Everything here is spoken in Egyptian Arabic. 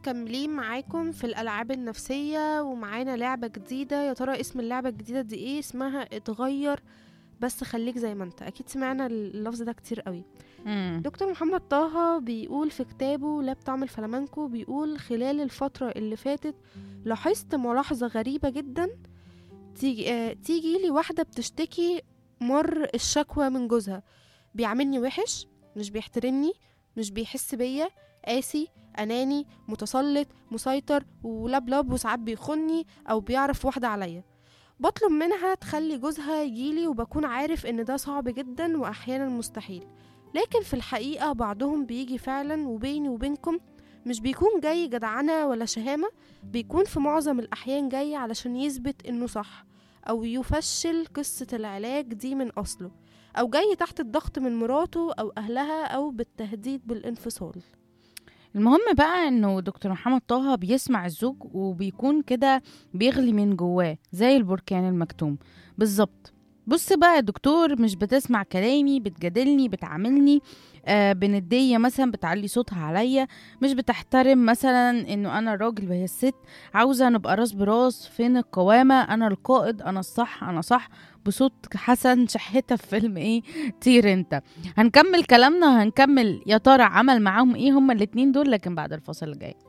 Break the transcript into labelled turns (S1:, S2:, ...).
S1: مكملين معاكم في الألعاب النفسية ومعانا لعبة جديدة يا ترى اسم اللعبة الجديدة دي ايه اسمها اتغير بس خليك زي ما انت اكيد سمعنا اللفظ ده كتير قوي
S2: مم.
S1: دكتور محمد طه بيقول في كتابه لا بطعم الفلامنكو بيقول خلال الفترة اللي فاتت لاحظت ملاحظة غريبة جدا تيجي, آه تيجي لي واحدة بتشتكي مر الشكوى من جوزها بيعاملني وحش مش بيحترمني مش بيحس بيا قاسي أناني متسلط مسيطر ولبلب وساعات بيخني أو بيعرف واحدة عليا بطلب منها تخلي جوزها يجيلي وبكون عارف إن ده صعب جدا وأحيانا مستحيل لكن في الحقيقة بعضهم بيجي فعلا وبيني وبينكم مش بيكون جاي جدعنة ولا شهامة بيكون في معظم الأحيان جاي علشان يثبت إنه صح أو يفشل قصة العلاج دي من أصله أو جاي تحت الضغط من مراته أو أهلها أو بالتهديد بالانفصال
S2: المهم بقى انه دكتور محمد طه بيسمع الزوج وبيكون كده بيغلي من جواه زي البركان المكتوم بالظبط بص بقى يا دكتور مش بتسمع كلامي بتجادلني بتعاملني آه بندية مثلا بتعلي صوتها عليا مش بتحترم مثلا انه انا الراجل وهي الست عاوزة نبقى راس براس فين القوامة انا القائد انا الصح انا صح بصوت حسن شحتة في فيلم ايه طير انت هنكمل كلامنا وهنكمل يا ترى عمل معاهم ايه هما الاتنين دول لكن بعد الفاصل الجاي